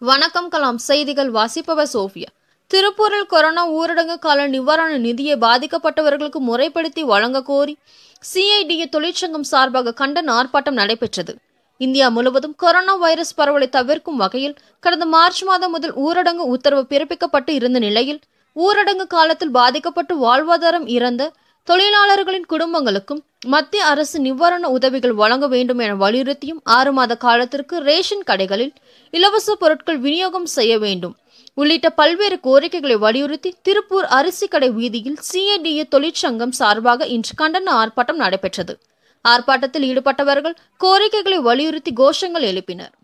வணக்கம் கலாம் செய்திகள் வாசிப்பவர் சோஃபியா திருப்பூரில் கொரோனா ஊரடங்கு கால நிவாரண நிதியை பாதிக்கப்பட்டவர்களுக்கு முறைப்படுத்தி வழங்க கோரி சிஐடிஏ தொழிற்சங்கம் சார்பாக கண்டன ஆர்ப்பாட்டம் நடைபெற்றது இந்தியா முழுவதும் கொரோனா வைரஸ் பரவலை தவிர்க்கும் வகையில் கடந்த மார்ச் மாதம் முதல் ஊரடங்கு உத்தரவு பிறப்பிக்கப்பட்டு இருந்த நிலையில் ஊரடங்கு காலத்தில் பாதிக்கப்பட்டு வாழ்வாதாரம் இறந்த தொழிலாளர்களின் குடும்பங்களுக்கும் மத்திய அரசு நிவாரண உதவிகள் வழங்க வேண்டும் என வலியுறுத்தியும் ஆறு மாத காலத்திற்கு ரேஷன் கடைகளில் இலவச பொருட்கள் விநியோகம் செய்ய வேண்டும் உள்ளிட்ட பல்வேறு கோரிக்கைகளை வலியுறுத்தி திருப்பூர் அரிசி கடை வீதியில் சிஏடிஏ தொழிற்சங்கம் சார்பாக இன்று கண்டன ஆர்ப்பாட்டம் நடைபெற்றது ஆர்ப்பாட்டத்தில் ஈடுபட்டவர்கள் கோரிக்கைகளை வலியுறுத்தி கோஷங்கள் எழுப்பினர்